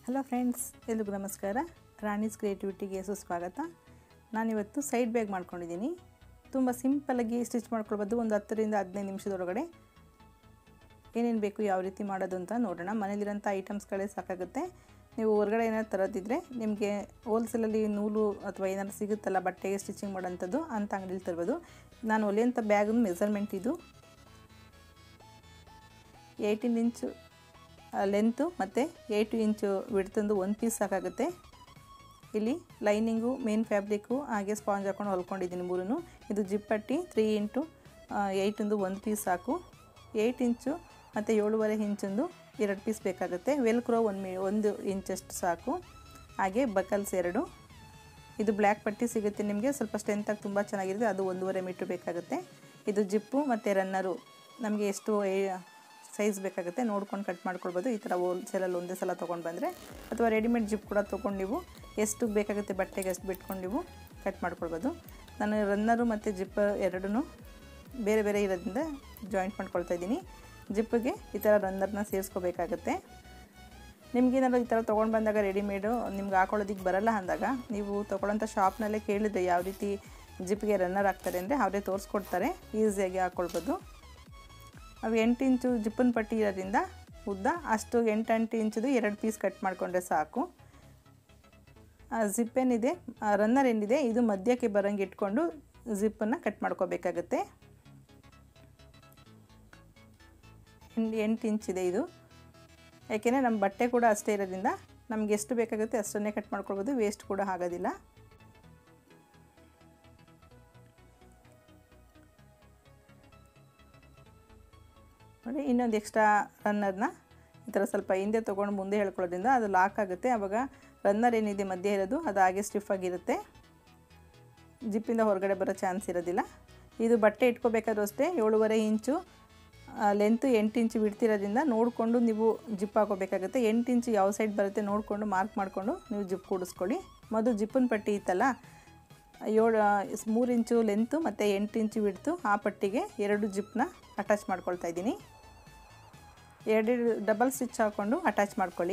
hello friends ಎಲ್ರಿಗೂ ನಮಸ್ಕಾರ ರಾಣೀಸ್ ಕ್ರಿಯೇಟಿವಿಟಿಗೆ ಸುಸ್ವಾಗತ ನಾನಿವತ್ತು ಸೈಡ್ ಬ್ಯಾಗ್ ಮಾಡ್ಕೊಂಡಿದ್ದೀನಿ ತುಂಬ ಸಿಂಪಲಾಗಿ ಸ್ಟಿಚ್ ಮಾಡ್ಕೊಳ್ಬೋದು ಒಂದು ಹತ್ತರಿಂದ ಹದಿನೈದು ನಿಮಿಷದೊಳಗಡೆ ಏನೇನು ಬೇಕು ಯಾವ ರೀತಿ ಮಾಡೋದು ಅಂತ ನೋಡೋಣ ಮನೇಲಿರೋಂಥ ಐಟಮ್ಸ್ಗಳೇ ಸಾಕಾಗುತ್ತೆ ನೀವು ಹೊರಗಡೆ ಏನಾದ್ರು ತರೋದಿದ್ರೆ ನಿಮಗೆ ಹೋಲ್ಸೇಲಲ್ಲಿ ನೂಲು ಅಥವಾ ಏನಾದ್ರು ಸಿಗುತ್ತಲ್ಲ ಬಟ್ಟೆಗೆ ಸ್ಟಿಚಿಂಗ್ ಮಾಡೋಂಥದ್ದು ಅಂಥ ಅಂಗಡಿಲಿ ತರ್ಬೋದು ನಾನು ಹೊಲಿಯೋಂಥ ಬ್ಯಾಗಿನ ಮೆಸರ್ಮೆಂಟ್ ಇದು ಏಯ್ಟೀನ್ ಇಂಚು ಲೆಂತು ಮತ್ತು ಏಯ್ಟು ಇಂಚು ಬಿಡ್ತಂದು ಒಂದು ಪೀಸ್ ಸಾಕಾಗುತ್ತೆ ಇಲ್ಲಿ ಲೈನಿಂಗು ಮೇನ್ ಫ್ಯಾಬ್ರಿಕ್ಕು ಹಾಗೆ ಸ್ಪಾಂಜ್ ಹಾಕೊಂಡು ಹೊಲ್ಕೊಂಡಿದ್ದೀನಿ ಮೂರೂ ಇದು ಜಿಪ್ಪಟ್ಟಿ ತ್ರೀ ಇಂಟು ಏಯ್ಟೊಂದು ಒಂದು ಪೀಸ್ ಸಾಕು ಏಯ್ಟ್ ಇಂಚು ಮತ್ತು ಏಳುವರೆ ಇಂಚೊಂದು ಎರಡು ಪೀಸ್ ಬೇಕಾಗುತ್ತೆ ವೆಲ್ಕ್ರೋ ಒಂದು ಮಿ ಒಂದು ಇಂಚಷ್ಟು ಸಾಕು ಹಾಗೆ ಬಕಲ್ಸ್ ಎರಡು ಇದು ಬ್ಲ್ಯಾಕ್ ಪಟ್ಟಿ ಸಿಗುತ್ತೆ ನಿಮಗೆ ಸ್ವಲ್ಪ ಸ್ಟ್ರೆಂತಾಗಿ ತುಂಬ ಚೆನ್ನಾಗಿರುತ್ತೆ ಅದು ಒಂದೂವರೆ ಮೀಟ್ರ್ ಬೇಕಾಗುತ್ತೆ ಇದು ಜಿಪ್ಪು ಮತ್ತು ರನ್ನರು ನಮಗೆ ಎಷ್ಟು ಸೈಜ್ ಬೇಕಾಗುತ್ತೆ ನೋಡ್ಕೊಂಡು ಕಟ್ ಮಾಡ್ಕೊಳ್ಬೋದು ಈ ಥರ ಹೋಲ್ಸೇಲಲ್ಲಿ ಒಂದೇ ಸಲ ತೊಗೊಂಡು ಬಂದರೆ ಅಥವಾ ರೆಡಿಮೇಡ್ ಜಿಪ್ ಕೂಡ ತೊಗೊಂಡು ನೀವು ಎಷ್ಟು ಬೇಕಾಗುತ್ತೆ ಬಟ್ಟೆಗೆ ಅಷ್ಟು ಬಿಟ್ಕೊಂಡು ನೀವು ಕಟ್ ಮಾಡ್ಕೊಳ್ಬೋದು ನಾನು ರನ್ನರು ಮತ್ತು ಜಿಪ್ ಎರಡೂ ಬೇರೆ ಬೇರೆ ಇರೋದ್ರಿಂದ ಜಾಯಿಂಟ್ ಮಾಡ್ಕೊಳ್ತಾ ಇದ್ದೀನಿ ಜಿಪ್ಪಿಗೆ ಈ ಥರ ರನ್ನರ್ನ ಸೇರಿಸ್ಕೋಬೇಕಾಗತ್ತೆ ನಿಮಗೇನಾದ್ರು ಈ ಥರ ತೊಗೊಂಡು ಬಂದಾಗ ರೆಡಿಮೇಡು ನಿಮ್ಗೆ ಹಾಕೊಳ್ಳೋದಕ್ಕೆ ಬರಲ್ಲ ಅಂದಾಗ ನೀವು ತೊಗೊಳ್ಳೋಂಥ ಶಾಪ್ನಲ್ಲೇ ಕೇಳಿದ್ರೆ ಯಾವ ರೀತಿ ಜಿಪ್ಗೆ ರನ್ನರ್ ಹಾಕ್ತಾರೆ ಅಂದರೆ ಅವರೇ ತೋರಿಸ್ಕೊಡ್ತಾರೆ ಈಸಿಯಾಗಿ ಹಾಕ್ಕೊಳ್ಬೋದು ಅವು ಎಂಟು ಇಂಚು ಜಿಪ್ಪನ ಪಟ್ಟಿ ಇರೋದ್ರಿಂದ ಉದ್ದ ಅಷ್ಟು ಎಂಟು ಎಂಟು ಇಂಚದು ಎರಡು ಪೀಸ್ ಕಟ್ ಮಾಡಿಕೊಂಡ್ರೆ ಸಾಕು ಜಿಪ್ ಏನಿದೆ ರನ್ನರ್ ಏನಿದೆ ಇದು ಮಧ್ಯಕ್ಕೆ ಬರೋಂಗೆ ಇಟ್ಕೊಂಡು ಜಿಪ್ಪನ್ನು ಕಟ್ ಮಾಡ್ಕೋಬೇಕಾಗತ್ತೆ ಎಂಟು ಇಂಚಿದೆ ಇದು ಯಾಕೆಂದರೆ ನಮ್ಮ ಬಟ್ಟೆ ಕೂಡ ಅಷ್ಟೇ ಇರೋದ್ರಿಂದ ನಮ್ಗೆ ಎಷ್ಟು ಬೇಕಾಗುತ್ತೆ ಅಷ್ಟನ್ನೇ ಕಟ್ ಮಾಡ್ಕೊಳ್ಬೋದು ವೇಸ್ಟ್ ಕೂಡ ಆಗೋದಿಲ್ಲ ನೋಡಿ ಇನ್ನೊಂದು ಎಕ್ಸ್ಟ್ರಾ ರನ್ನರ್ನ ಈ ಥರ ಸ್ವಲ್ಪ ಹಿಂದೆ ತೊಗೊಂಡು ಮುಂದೆ ಹೇಳ್ಕೊಳ್ಳೋದ್ರಿಂದ ಅದು ಲಾಕ್ ಆಗುತ್ತೆ ಆವಾಗ ರನ್ನರ್ ಏನಿದೆ ಮಧ್ಯೆ ಇರೋದು ಅದು ಹಾಗೆ ಸ್ಟಿಫ್ ಆಗಿರುತ್ತೆ ಜಿಪ್ಪಿಂದ ಹೊರಗಡೆ ಬರೋ ಚಾನ್ಸ್ ಇರೋದಿಲ್ಲ ಇದು ಬಟ್ಟೆ ಇಟ್ಕೋಬೇಕಾದ್ರೂ ಅಷ್ಟೇ ಏಳುವರೆ ಇಂಚು ಲೆಂತು ಎಂಟು ಇಂಚು ಬಿಡ್ತಿರೋದ್ರಿಂದ ನೋಡಿಕೊಂಡು ನೀವು ಜಿಪ್ ಹಾಕೋಬೇಕಾಗುತ್ತೆ ಎಂಟು ಇಂಚು ಯಾವ ಸೈಡ್ ಬರುತ್ತೆ ನೋಡಿಕೊಂಡು ಮಾರ್ಕ್ ಮಾಡಿಕೊಂಡು ನೀವು ಜಿಪ್ ಕೂಡಿಸ್ಕೊಳ್ಳಿ ಮೊದಲು ಜಿಪ್ಪನ ಪಟ್ಟಿ ಇತ್ತಲ್ಲ ಏಳು ಮೂರು ಇಂಚು ಲೆಂತು ಮತ್ತು ಎಂಟು ಇಂಚು ಬಿಡ್ತು ಆ ಪಟ್ಟಿಗೆ ಎರಡು ಜಿಪ್ನ ಅಟ್ಯಾಚ್ ಮಾಡ್ಕೊಳ್ತಾ ಇದ್ದೀನಿ ಎರಡು ಡಬಲ್ ಸ್ಟಿಚ್ ಹಾಕ್ಕೊಂಡು ಅಟ್ಯಾಚ್ ಮಾಡ್ಕೊಳ್ಳಿ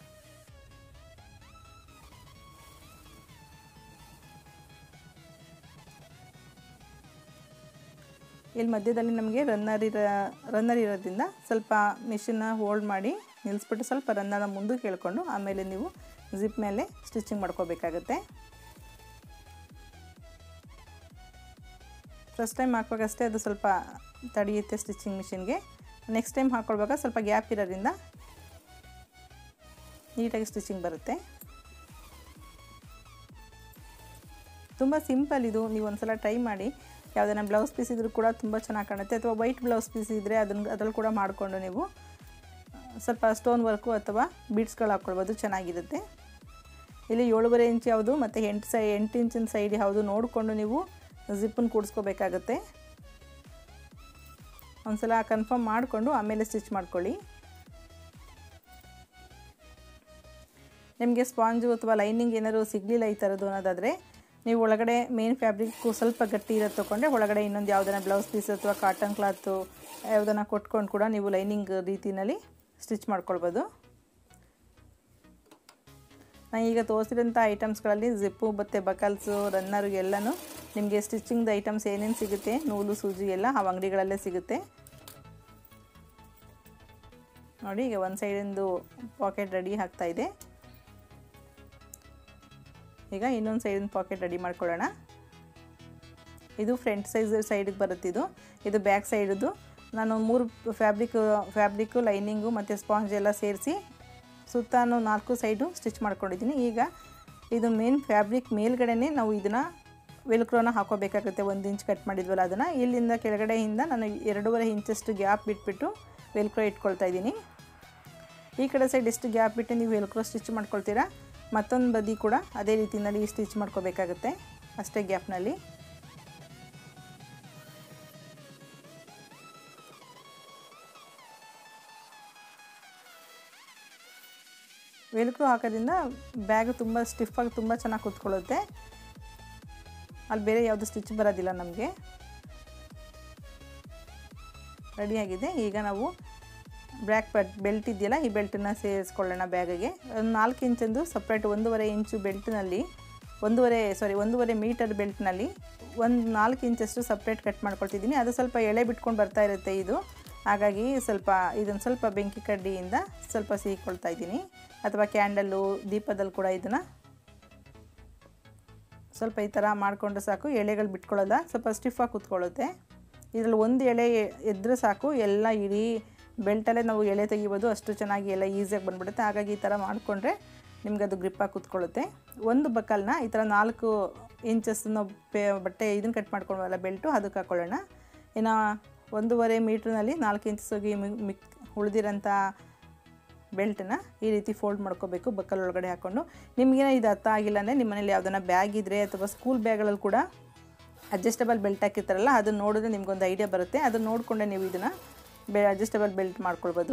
ಇಲ್ಲಿ ಮಧ್ಯದಲ್ಲಿ ನಮಗೆ ರನ್ನರ್ ಇರೋ ರನ್ನರ್ ಇರೋದ್ರಿಂದ ಸ್ವಲ್ಪ ಮಿಷಿನ್ನ ಹೋಲ್ಡ್ ಮಾಡಿ ನಿಲ್ಲಿಸ್ಬಿಟ್ಟು ಸ್ವಲ್ಪ ರನ್ನರ್ನ ಮುಂದಕ್ಕೆ ಹೇಳ್ಕೊಂಡು ಆಮೇಲೆ ನೀವು ಜಿಪ್ ಮೇಲೆ ಸ್ಟಿಚಿಂಗ್ ಮಾಡ್ಕೋಬೇಕಾಗತ್ತೆ ಫಸ್ಟ್ ಟೈಮ್ ಹಾಕುವಾಗಷ್ಟೇ ಅದು ಸ್ವಲ್ಪ ತಡೆಯುತ್ತೆ ಸ್ಟಿಚಿಂಗ್ ಮಿಷಿನ್ಗೆ ನೆಕ್ಸ್ಟ್ ಟೈಮ್ ಹಾಕ್ಕೊಳ್ವಾಗ ಸ್ವಲ್ಪ ಗ್ಯಾಪ್ ಇರೋದ್ರಿಂದ ನೀಟಾಗಿ ಸ್ಟಿಚಿಂಗ್ ಬರುತ್ತೆ ತುಂಬ ಸಿಂಪಲ್ ಇದು ನೀವು ಒಂದ್ಸಲ ಟ್ರೈ ಮಾಡಿ ಯಾವುದನ್ನ ಬ್ಲೌಸ್ ಪೀಸ್ ಇದ್ರೂ ಕೂಡ ತುಂಬ ಚೆನ್ನಾಗಿ ಕಾಣುತ್ತೆ ಅಥವಾ ವೈಟ್ ಬ್ಲೌಸ್ ಪೀಸ್ ಇದ್ದರೆ ಅದನ್ನು ಅದ್ರಲ್ಲಿ ಕೂಡ ಮಾಡಿಕೊಂಡು ನೀವು ಸ್ವಲ್ಪ ಸ್ಟೋನ್ ವರ್ಕು ಅಥವಾ ಬೀಡ್ಸ್ಗಳು ಹಾಕ್ಕೊಳ್ಬೋದು ಚೆನ್ನಾಗಿರುತ್ತೆ ಇಲ್ಲಿ ಏಳುವರೆ ಇಂಚ್ ಯಾವುದು ಮತ್ತು ಎಂಟು ಸೈ ಎಂಟು ಇಂಚಿನ ಸೈಡ್ ಯಾವುದು ನೋಡಿಕೊಂಡು ನೀವು ಜಿಪ್ಪನ್ನು ಕೂಡಿಸ್ಕೋಬೇಕಾಗತ್ತೆ ಒಂದ್ಸಲ ಕನ್ಫರ್ಮ್ ಮಾಡಿಕೊಂಡು ಆಮೇಲೆ ಸ್ಟಿಚ್ ಮಾಡ್ಕೊಳ್ಳಿ ನಿಮಗೆ ಸ್ಪಾಂಜು ಅಥವಾ ಲೈನಿಂಗ್ ಏನಾದ್ರು ಸಿಗಲಿಲ್ಲ ಈ ಥರದ್ದು ಅನ್ನೋದಾದರೆ ನೀವು ಒಳಗಡೆ ಮೇನ್ ಫ್ಯಾಬ್ರಿಕ್ಕು ಸ್ವಲ್ಪ ಗಟ್ಟಿ ಇರೋದು ತೊಗೊಂಡ್ರೆ ಒಳಗಡೆ ಇನ್ನೊಂದು ಯಾವುದನ್ನ ಬ್ಲೌಸ್ ಪೀಸ್ ಅಥವಾ ಕಾಟನ್ ಕ್ಲಾತು ಯಾವುದನ್ನು ಕೊಟ್ಕೊಂಡು ಕೂಡ ನೀವು ಲೈನಿಂಗ್ ರೀತಿಯಲ್ಲಿ ಸ್ಟಿಚ್ ಮಾಡ್ಕೊಳ್ಬೋದು ನಾನು ಈಗ ತೋರಿಸಿರೋಂಥ ಐಟಮ್ಸ್ಗಳಲ್ಲಿ ಜಿಪ್ಪು ಮತ್ತು ಬಕಲ್ಸು ರನ್ನರು ಎಲ್ಲನೂ ನಿಮಗೆ ಸ್ಟಿಚಿಂಗ್ದು ಐಟಮ್ಸ್ ಏನೇನು ಸಿಗುತ್ತೆ ನೂಲು ಸೂಜಿ ಎಲ್ಲ ಆ ಅಂಗಡಿಗಳಲ್ಲೇ ಸಿಗುತ್ತೆ ನೋಡಿ ಈಗ ಒಂದು ಸೈಡಿಂದು ಪಾಕೆಟ್ ರೆಡಿ ಆಗ್ತಾಯಿದೆ ಈಗ ಇನ್ನೊಂದು ಸೈಡಿನ ಪಾಕೆಟ್ ರೆಡಿ ಮಾಡ್ಕೊಳ್ಳೋಣ ಇದು ಫ್ರಂಟ್ ಸೈಜ್ ಸೈಡಿಗೆ ಬರುತ್ತಿದ್ದು ಇದು ಬ್ಯಾಕ್ ಸೈಡದು ನಾನು ಮೂರು ಫ್ಯಾಬ್ರಿಕ್ ಫ್ಯಾಬ್ರಿಕ್ಕು ಲೈನಿಂಗು ಮತ್ತು ಸ್ಪಾಂಜ್ ಎಲ್ಲ ಸೇರಿಸಿ ಸುತ್ತಾನು ನಾಲ್ಕು ಸೈಡು ಸ್ಟಿಚ್ ಮಾಡ್ಕೊಂಡಿದ್ದೀನಿ ಈಗ ಇದು ಮೇನ್ ಫ್ಯಾಬ್ರಿಕ್ ಮೇಲ್ಗಡೆನೇ ನಾವು ಇದನ್ನು ವೆಲ್ಕ್ರೋನ ಹಾಕೋಬೇಕಾಗುತ್ತೆ ಒಂದು ಇಂಚ್ ಕಟ್ ಮಾಡಿದ್ವಲ್ಲ ಅದನ್ನು ಇಲ್ಲಿಂದ ಕೆಳಗಡೆಯಿಂದ ನಾನು ಎರಡೂವರೆ ಇಂಚಷ್ಟು ಗ್ಯಾಪ್ ಬಿಟ್ಬಿಟ್ಟು ವೆಲ್ಕ್ರೋ ಇಟ್ಕೊಳ್ತಾ ಇದ್ದೀನಿ ಈ ಕಡೆ ಸೈಡ್ ಎಷ್ಟು ಗ್ಯಾಪ್ ಬಿಟ್ಟು ನೀವು ವೆಲ್ಕ್ರೋ ಸ್ಟಿಚ್ ಮಾಡ್ಕೊಳ್ತೀರಾ ಮತ್ತೊಂದು ಬದಿ ಕೂಡ ಅದೇ ರೀತಿಯಲ್ಲಿ ಸ್ಟಿಚ್ ಮಾಡ್ಕೋಬೇಕಾಗುತ್ತೆ ಅಷ್ಟೇ ಗ್ಯಾಪ್ನಲ್ಲಿ ವೆಲ್ಕ್ರೋ ಹಾಕೋದ್ರಿಂದ ಬ್ಯಾಗ್ ತುಂಬ ಸ್ಟಿಫಾಗಿ ತುಂಬ ಚೆನ್ನಾಗಿ ಕೂತ್ಕೊಳ್ಳುತ್ತೆ ಅಲ್ಲಿ ಬೇರೆ ಯಾವುದು ಸ್ಟಿಚ್ ಬರೋದಿಲ್ಲ ನಮಗೆ ರೆಡಿಯಾಗಿದೆ ಈಗ ನಾವು ಬ್ಲ್ಯಾಕ್ ಬಟ್ ಬೆಲ್ಟ್ ಇದೆಯಲ್ಲ ಈ ಬೆಲ್ಟನ್ನ ಸೇರಿಸ್ಕೊಳ್ಳೋಣ ಬ್ಯಾಗಿಗೆ ಒಂದು ನಾಲ್ಕು ಇಂಚಂದು ಸಪ್ರೇಟ್ ಒಂದೂವರೆ ಇಂಚು ಬೆಲ್ಟ್ನಲ್ಲಿ ಒಂದೂವರೆ ಸಾರಿ ಒಂದೂವರೆ ಮೀಟರ್ ಬೆಲ್ಟ್ನಲ್ಲಿ ಒಂದು ನಾಲ್ಕು ಇಂಚಷ್ಟು ಸಪ್ರೇಟ್ ಕಟ್ ಮಾಡ್ಕೊಳ್ತಿದ್ದೀನಿ ಅದು ಸ್ವಲ್ಪ ಎಳೆ ಬಿಟ್ಕೊಂಡು ಬರ್ತಾ ಇರುತ್ತೆ ಇದು ಹಾಗಾಗಿ ಸ್ವಲ್ಪ ಇದನ್ನು ಸ್ವಲ್ಪ ಬೆಂಕಿ ಕಡ್ಡಿಯಿಂದ ಸ್ವಲ್ಪ ಸೀಕೊಳ್ತಾ ಇದ್ದೀನಿ ಅಥವಾ ಕ್ಯಾಂಡಲ್ಲು ದೀಪದಲ್ಲಿ ಕೂಡ ಇದನ್ನು ಸ್ವಲ್ಪ ಈ ಥರ ಮಾಡಿಕೊಂಡು ಸಾಕು ಎಳೆಗಳು ಬಿಟ್ಕೊಳ್ಳೋಲ್ಲ ಸ್ವಲ್ಪ ಸ್ಟಿಫಾಗಿ ಕೂತ್ಕೊಳ್ಳುತ್ತೆ ಇದರಲ್ಲಿ ಒಂದು ಎಳೆ ಎದ್ರೆ ಸಾಕು ಎಲ್ಲ ಇಡೀ ಬೆಲ್ಟಲ್ಲೇ ನಾವು ಎಳೆ ತೆಗಿಬೋದು ಅಷ್ಟು ಚೆನ್ನಾಗಿ ಎಲ್ಲ ಈಸಿಯಾಗಿ ಬಂದ್ಬಿಡುತ್ತೆ ಹಾಗಾಗಿ ಈ ಥರ ಮಾಡಿಕೊಂಡ್ರೆ ನಿಮ್ಗೆ ಅದು ಗ್ರಿಪ್ಪಾಗಿ ಕೂತ್ಕೊಳ್ಳುತ್ತೆ ಒಂದು ಬಕ್ಕಲ್ನ ಈ ಥರ ನಾಲ್ಕು ಇಂಚಸ್ ನಾವು ಪೇ ಬಟ್ಟೆ ಇದನ್ನು ಕಟ್ ಮಾಡ್ಕೊಳ್ಳೋಲ್ಲ ಬೆಲ್ಟು ಅದಕ್ಕೆ ಹಾಕ್ಕೊಳ್ಳೋಣ ಇನ್ನು ಒಂದೂವರೆ ಮೀಟ್ರ್ನಲ್ಲಿ ನಾಲ್ಕು ಇಂಚಸ್ಗೆ ಮಿಕ್ ಉಳಿದಿರೋಂಥ ಬೆಲ್ಟನ್ನ ಈ ರೀತಿ ಫೋಲ್ಡ್ ಮಾಡ್ಕೋಬೇಕು ಬಕ್ಕಲ್ ಒಳಗಡೆ ಹಾಕ್ಕೊಂಡು ನಿಮಗೇನೋ ಇದು ಅರ್ಥ ಆಗಿಲ್ಲ ಅಂದರೆ ನಿಮ್ಮ ಮನೇಲಿ ಯಾವುದನ್ನ ಬ್ಯಾಗ್ ಇದ್ದರೆ ಅಥವಾ ಸ್ಕೂಲ್ ಬ್ಯಾಗ್ಗಳಲ್ಲಿ ಕೂಡ ಅಡ್ಜಸ್ಟಬಲ್ ಬೆಲ್ಟ್ ಹಾಕಿರ್ತಾರಲ್ಲ ಅದನ್ನು ನೋಡಿದ್ರೆ ನಿಮ್ಗೊಂದು ಐಡಿಯಾ ಬರುತ್ತೆ ಅದನ್ನು ನೋಡಿಕೊಂಡೆ ನೀವು ಇದನ್ನು ಬೆ ಅಡ್ಜಸ್ಟಬಲ್ ಬೆಲ್ಟ್ ಮಾಡ್ಕೊಳ್ಬೋದು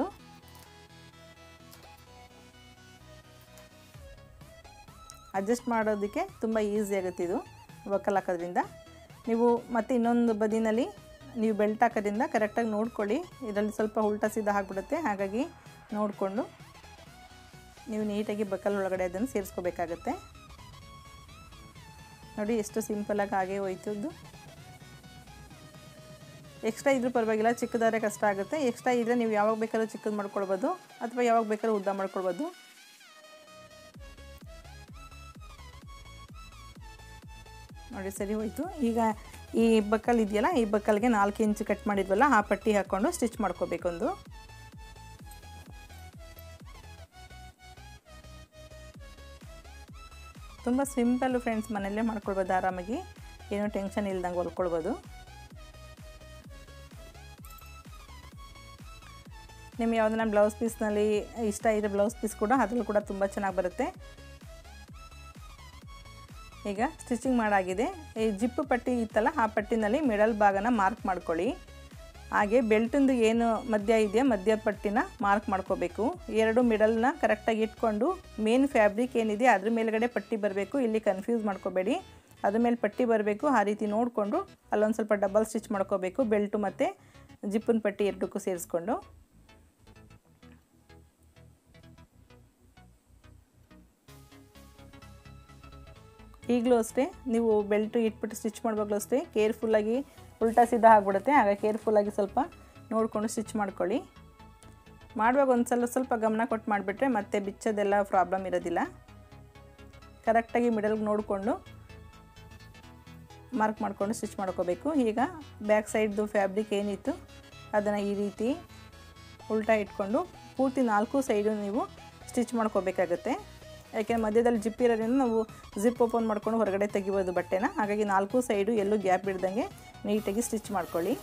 ಅಡ್ಜಸ್ಟ್ ಮಾಡೋದಕ್ಕೆ ತುಂಬ ಈಸಿ ಆಗುತ್ತೆ ಇದು ಬಕ್ಕಲ್ ಹಾಕೋದ್ರಿಂದ ನೀವು ಮತ್ತೆ ಇನ್ನೊಂದು ಬದಿನಲ್ಲಿ ನೀವು ಬೆಲ್ಟ್ ಹಾಕೋದ್ರಿಂದ ಕರೆಕ್ಟಾಗಿ ನೋಡ್ಕೊಳ್ಳಿ ಇದರಲ್ಲಿ ಸ್ವಲ್ಪ ಉಲ್ಟಾ ಸೀದಾ ಆಗಿಬಿಡುತ್ತೆ ಹಾಗಾಗಿ ನೋಡಿಕೊಂಡು ನೀವು ನೀಟಾಗಿ ಬಕ್ಕಲ್ ಒಳಗಡೆ ಅದನ್ನು ಸೇರಿಸ್ಕೋಬೇಕಾಗತ್ತೆ ನೋಡಿ ಎಷ್ಟು ಸಿಂಪಲಾಗಿ ಹಾಗೆ ಹೋಯ್ತದ್ದು ಎಕ್ಸ್ಟ್ರಾ ಇದ್ರೂ ಪರವಾಗಿಲ್ಲ ಚಿಕ್ಕದಾದ್ರೆ ಕಷ್ಟ ಆಗುತ್ತೆ ಎಕ್ಸ್ಟ್ರಾ ಇದ್ದರೆ ನೀವು ಯಾವಾಗ ಬೇಕಾದ್ರೂ ಚಿಕ್ಕದು ಮಾಡ್ಕೊಳ್ಬೋದು ಅಥವಾ ಯಾವಾಗ ಬೇಕಾದ್ರೂ ಉದ್ದ ಮಾಡ್ಕೊಳ್ಬೋದು ನೋಡಿ ಸರಿ ಹೋಯಿತು ಈಗ ಈ ಬಕ್ಕಲ್ ಇದೆಯಲ್ಲ ಈ ಬಕ್ಕಲ್ಗೆ ನಾಲ್ಕು ಇಂಚು ಕಟ್ ಮಾಡಿದ್ವಲ್ಲ ಆ ಪಟ್ಟಿ ಹಾಕ್ಕೊಂಡು ಸ್ಟಿಚ್ ಮಾಡ್ಕೋಬೇಕೊಂದು ತುಂಬ ಸಿಂಪಲ್ಲು ಫ್ರೆಂಡ್ಸ್ ಮನೆಯಲ್ಲೇ ಮಾಡ್ಕೊಳ್ಬೋದು ಆರಾಮಾಗಿ ಏನೂ ಟೆನ್ಷನ್ ಇಲ್ದಂಗೆ ಹೊಲ್ಕೊಳ್ಬೋದು ನಿಮ್ಗೆ ಯಾವುದನ್ನ ಬ್ಲೌಸ್ ಪೀಸ್ನಲ್ಲಿ ಇಷ್ಟ ಇದೆ ಬ್ಲೌಸ್ ಪೀಸ್ ಕೂಡ ಅದರಲ್ಲೂ ಕೂಡ ತುಂಬ ಚೆನ್ನಾಗಿ ಬರುತ್ತೆ ಈಗ ಸ್ಟಿಚಿಂಗ್ ಮಾಡಾಗಿದೆ ಈ ಜಿಪ್ಪು ಪಟ್ಟಿ ಇತ್ತಲ್ಲ ಆ ಪಟ್ಟಿನಲ್ಲಿ ಮಿಡಲ್ ಭಾಗನ ಮಾರ್ಕ್ ಮಾಡ್ಕೊಳ್ಳಿ ಹಾಗೆ ಬೆಲ್ಟಿಂದು ಏನು ಮಧ್ಯ ಇದೆಯಾ ಮಧ್ಯ ಪಟ್ಟಿನ ಮಾರ್ಕ್ ಮಾಡ್ಕೋಬೇಕು ಎರಡು ಮಿಡಲ್ನ ಕರೆಕ್ಟಾಗಿ ಇಟ್ಕೊಂಡು ಮೇನ್ ಫ್ಯಾಬ್ರಿಕ್ ಏನಿದೆ ಅದ್ರ ಮೇಲ್ಗಡೆ ಪಟ್ಟಿ ಬರಬೇಕು ಇಲ್ಲಿ ಕನ್ಫ್ಯೂಸ್ ಮಾಡ್ಕೋಬೇಡಿ ಅದ್ರ ಮೇಲೆ ಪಟ್ಟಿ ಬರಬೇಕು ಆ ರೀತಿ ನೋಡಿಕೊಂಡು ಅಲ್ಲೊಂದು ಸ್ವಲ್ಪ ಡಬಲ್ ಸ್ಟಿಚ್ ಮಾಡ್ಕೋಬೇಕು ಬೆಲ್ಟು ಮತ್ತು ಜಿಪ್ಪಿನ ಪಟ್ಟಿ ಎರಡಕ್ಕೂ ಸೇರಿಸ್ಕೊಂಡು ಈಗಲೂ ಅಷ್ಟೇ ನೀವು ಬೆಲ್ಟು ಇಟ್ಬಿಟ್ಟು ಸ್ಟಿಚ್ ಮಾಡುವಾಗಲೂ ಅಷ್ಟೇ ಕೇರ್ಫುಲ್ಲಾಗಿ ಉಲ್ಟಾ ಸೀದಾ ಆಗಿಬಿಡುತ್ತೆ ಆಗ ಕೇರ್ಫುಲ್ಲಾಗಿ ಸ್ವಲ್ಪ ನೋಡಿಕೊಂಡು ಸ್ಟಿಚ್ ಮಾಡ್ಕೊಳ್ಳಿ ಮಾಡುವಾಗ ಒಂದು ಸಲ ಸ್ವಲ್ಪ ಗಮನ ಕೊಟ್ಟು ಮಾಡಿಬಿಟ್ರೆ ಮತ್ತೆ ಬಿಚ್ಚೋದೆಲ್ಲ ಪ್ರಾಬ್ಲಮ್ ಇರೋದಿಲ್ಲ ಕರೆಕ್ಟಾಗಿ ಮಿಡಲ್ಗೆ ನೋಡಿಕೊಂಡು ಮಾರ್ಕ್ ಮಾಡಿಕೊಂಡು ಸ್ಟಿಚ್ ಮಾಡ್ಕೋಬೇಕು ಈಗ ಬ್ಯಾಕ್ ಸೈಡ್ದು ಫ್ಯಾಬ್ರಿಕ್ ಏನಿತ್ತು ಅದನ್ನು ಈ ರೀತಿ ಉಲ್ಟಾ ಇಟ್ಕೊಂಡು ಪೂರ್ತಿ ನಾಲ್ಕು ಸೈಡು ನೀವು ಸ್ಟಿಚ್ ಮಾಡ್ಕೋಬೇಕಾಗತ್ತೆ ಯಾಕೆಂದರೆ ಮಧ್ಯದಲ್ಲಿ ಜಿಪ್ ಇರೋದ್ರಿಂದ ನಾವು ಜಿಪ್ ಓಪನ್ ಮಾಡ್ಕೊಂಡು ಹೊರಗಡೆ ತೆಗಿಬೋದು ಬಟ್ಟೆನ ಹಾಗಾಗಿ ನಾಲ್ಕು ಸೈಡು ಎಲ್ಲೂ ಗ್ಯಾಪ್ ಬಿಡ್ದಂಗೆ ನೀಟಾಗಿ ಸ್ಟಿಚ್ ಮಾಡ್ಕೊಳ್ಳಿ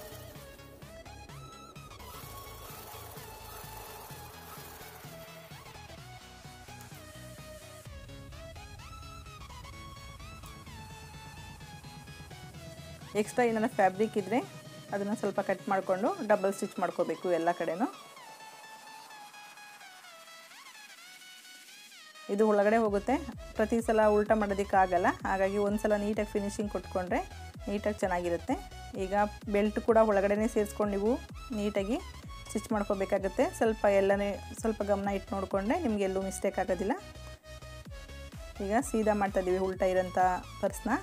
ಎಕ್ಸ್ಟ್ರಾ ಏನಾರ ಫ್ಯಾಬ್ರಿಕ್ ಇದ್ದರೆ ಅದನ್ನು ಸ್ವಲ್ಪ ಕಟ್ ಮಾಡಿಕೊಂಡು ಡಬಲ್ ಸ್ಟಿಚ್ ಮಾಡ್ಕೋಬೇಕು ಎಲ್ಲ ಕಡೆನೂ ಇದು ಒಳಗಡೆ ಹೋಗುತ್ತೆ ಪ್ರತಿ ಸಲ ಉಲ್ಟಾ ಮಾಡೋದಕ್ಕಾಗಲ್ಲ ಹಾಗಾಗಿ ಒಂದು ಸಲ ನೀಟಾಗಿ ಫಿನಿಶಿಂಗ್ ಕೊಟ್ಕೊಂಡ್ರೆ ನೀಟಾಗಿ ಚೆನ್ನಾಗಿರುತ್ತೆ ಈಗ ಬೆಲ್ಟ್ ಕೂಡ ಒಳಗಡೆನೇ ಸೇರಿಸ್ಕೊಂಡು ನೀವು ನೀಟಾಗಿ ಸ್ಟಿಚ್ ಮಾಡ್ಕೋಬೇಕಾಗುತ್ತೆ ಸ್ವಲ್ಪ ಎಲ್ಲನೇ ಸ್ವಲ್ಪ ಗಮನ ಇಟ್ಟು ನೋಡಿಕೊಂಡ್ರೆ ನಿಮಗೆ ಎಲ್ಲೂ ಮಿಸ್ಟೇಕ್ ಆಗೋದಿಲ್ಲ ಈಗ ಸೀದಾ ಮಾಡ್ತಾ ಇದ್ದೀವಿ ಉಲ್ಟಾ ಇರೋಂಥ ಪರ್ಸ್ನ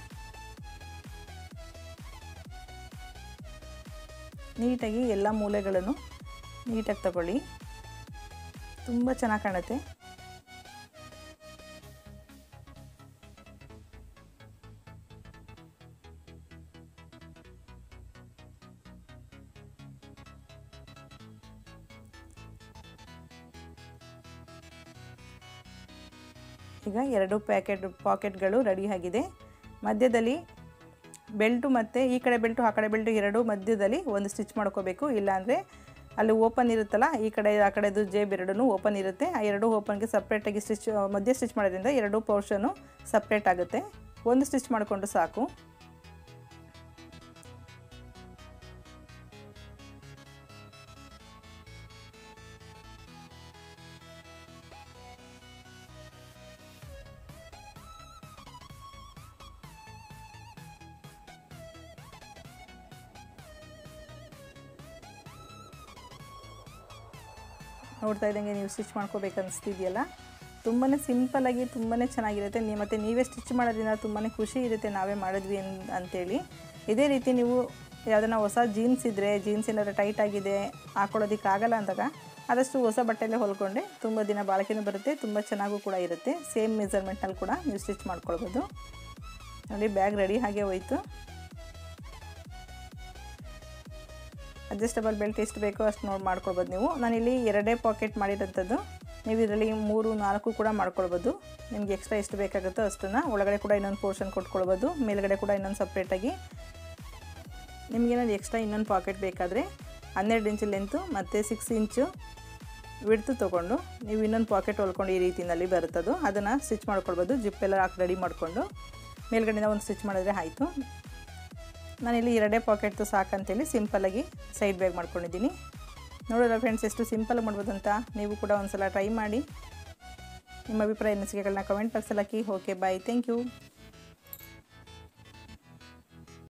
ನೀಟಾಗಿ ಎಲ್ಲ ಮೂಲೆಗಳನ್ನು ನೀಟಾಗಿ ತಗೊಳ್ಳಿ ತುಂಬ ಚೆನ್ನಾಗಿ ಕಾಣುತ್ತೆ ಈಗ ಎರಡು ಪ್ಯಾಕೆಟ್ ಪಾಕೆಟ್ಗಳು ರೆಡಿ ಆಗಿದೆ ಮಧ್ಯದಲ್ಲಿ ಬೆಲ್ಟು ಮತ್ತು ಈ ಕಡೆ ಬೆಲ್ಟು ಆ ಕಡೆ ಬೆಲ್ಟು ಎರಡು ಮಧ್ಯದಲ್ಲಿ ಒಂದು ಸ್ಟಿಚ್ ಮಾಡ್ಕೋಬೇಕು ಇಲ್ಲಾಂದರೆ ಅಲ್ಲಿ ಓಪನ್ ಇರುತ್ತಲ್ಲ ಈ ಕಡೆ ಆ ಕಡೆದು ಜೇಬ್ ಎರಡೂ ಓಪನ್ ಇರುತ್ತೆ ಆ ಎರಡು ಓಪನ್ಗೆ ಸಪ್ರೇಟಾಗಿ ಸ್ಟಿಚ್ ಮಧ್ಯೆ ಸ್ಟಿಚ್ ಮಾಡೋದ್ರಿಂದ ಎರಡು ಪೋರ್ಷನು ಸಪ್ರೇಟ್ ಆಗುತ್ತೆ ಒಂದು ಸ್ಟಿಚ್ ಮಾಡಿಕೊಂಡು ಸಾಕು ನೋಡ್ತಾ ಇದ್ದಂಗೆ ನೀವು ಸ್ಟಿಚ್ ಮಾಡ್ಕೋಬೇಕು ಅನಿಸ್ತಿದೆಯಲ್ಲ ತುಂಬಾ ಸಿಂಪಲ್ಲಾಗಿ ತುಂಬಾ ಚೆನ್ನಾಗಿರುತ್ತೆ ನೀವು ಮತ್ತು ನೀವೇ ಸ್ಟಿಚ್ ಮಾಡೋದ್ರಿಂದ ತುಂಬಾ ಖುಷಿ ಇರುತ್ತೆ ನಾವೇ ಮಾಡಿದ್ವಿ ಅನ್ ಅಂತೇಳಿ ಇದೇ ರೀತಿ ನೀವು ಯಾವುದನ್ನ ಹೊಸ ಜೀನ್ಸ್ ಇದ್ದರೆ ಜೀನ್ಸ್ ಏನಾದರೂ ಟೈಟ್ ಆಗಿದೆ ಹಾಕೊಳ್ಳೋದಕ್ಕೆ ಆಗಲ್ಲ ಅಂದಾಗ ಆದಷ್ಟು ಹೊಸ ಬಟ್ಟೆಯಲ್ಲೇ ಹೊಲ್ಕೊಂಡೆ ತುಂಬ ದಿನ ಬಾಳಿಕೆನೂ ಬರುತ್ತೆ ತುಂಬ ಚೆನ್ನಾಗೂ ಕೂಡ ಇರುತ್ತೆ ಸೇಮ್ ಮೆಜರ್ಮೆಂಟ್ನಲ್ಲಿ ಕೂಡ ನೀವು ಸ್ಟಿಚ್ ಮಾಡ್ಕೊಳ್ಬೋದು ನೋಡಿ ಬ್ಯಾಗ್ ರೆಡಿ ಹಾಗೆ ಹೋಯಿತು ಅಡ್ಜಸ್ಟಬಲ್ ಬೆಲ್ಟ್ ಎಷ್ಟು ಬೇಕೋ ಅಷ್ಟು ನೋಡಿ ಮಾಡ್ಕೊಳ್ಬೋದು ನೀವು ನಾನಿಲ್ಲಿ ಎರಡೇ ಪಾಕೆಟ್ ಮಾಡಿರೋಂಥದ್ದು ನೀವು ಇದರಲ್ಲಿ ಮೂರು ನಾಲ್ಕು ಕೂಡ ಮಾಡ್ಕೊಳ್ಬೋದು ನಿಮ್ಗೆ ಎಕ್ಸ್ಟ್ರಾ ಎಷ್ಟು ಬೇಕಾಗುತ್ತೋ ಅಷ್ಟನ್ನು ಒಳಗಡೆ ಕೂಡ ಇನ್ನೊಂದು ಪೋರ್ಷನ್ ಕೊಟ್ಕೊಳ್ಬೋದು ಮೇಲ್ಗಡೆ ಕೂಡ ಇನ್ನೊಂದು ಸಪ್ರೇಟಾಗಿ ನಿಮಗೇನಾದ್ರು ಎಕ್ಸ್ಟ್ರಾ ಇನ್ನೊಂದು ಪಾಕೆಟ್ ಬೇಕಾದರೆ ಹನ್ನೆರಡು ಇಂಚು ಲೆಂತು ಮತ್ತು ಸಿಕ್ಸ್ ಇಂಚು ವಿಡ್ತು ತೊಗೊಂಡು ನೀವು ಇನ್ನೊಂದು ಪಾಕೆಟ್ ಹೊಲ್ಕೊಂಡು ಈ ರೀತಿಯಲ್ಲಿ ಬರುತ್ತದು ಅದನ್ನು ಸ್ಟಿಚ್ ಮಾಡ್ಕೊಳ್ಬೋದು ಜಿಪ್ಪೆಲ್ಲ ಹಾಕಿ ರೆಡಿ ಮಾಡಿಕೊಂಡು ಮೇಲ್ಗಡೆಯಿಂದ ಒಂದು ಸ್ಟಿಚ್ ಮಾಡಿದ್ರೆ ಆಯಿತು ನಾನಿಲ್ಲಿ ಎರಡೇ ಪಾಕೆಟ್ದು ಸಾಕಂತೇಳಿ ಸಿಂಪಲ್ಲಾಗಿ ಸೈಡ್ ಬ್ಯಾಗ್ ಮಾಡ್ಕೊಂಡಿದ್ದೀನಿ ನೋಡೋಲ್ಲ ಫ್ರೆಂಡ್ಸ್ ಎಷ್ಟು ಸಿಂಪಲ್ ಮಾಡ್ಬೋದು ಅಂತ ನೀವು ಕೂಡ ಒಂದು ಸಲ ಟ್ರೈ ಮಾಡಿ ನಿಮ್ಮ ಅಭಿಪ್ರಾಯ ಅನಿಸಿಕೆಗಳನ್ನ ಕಮೆಂಟ್ ಬಾಕ್ಸಲ್ಲಿ ಹಾಕಿ ಓಕೆ ಬಾಯ್ ಥ್ಯಾಂಕ್ ಯು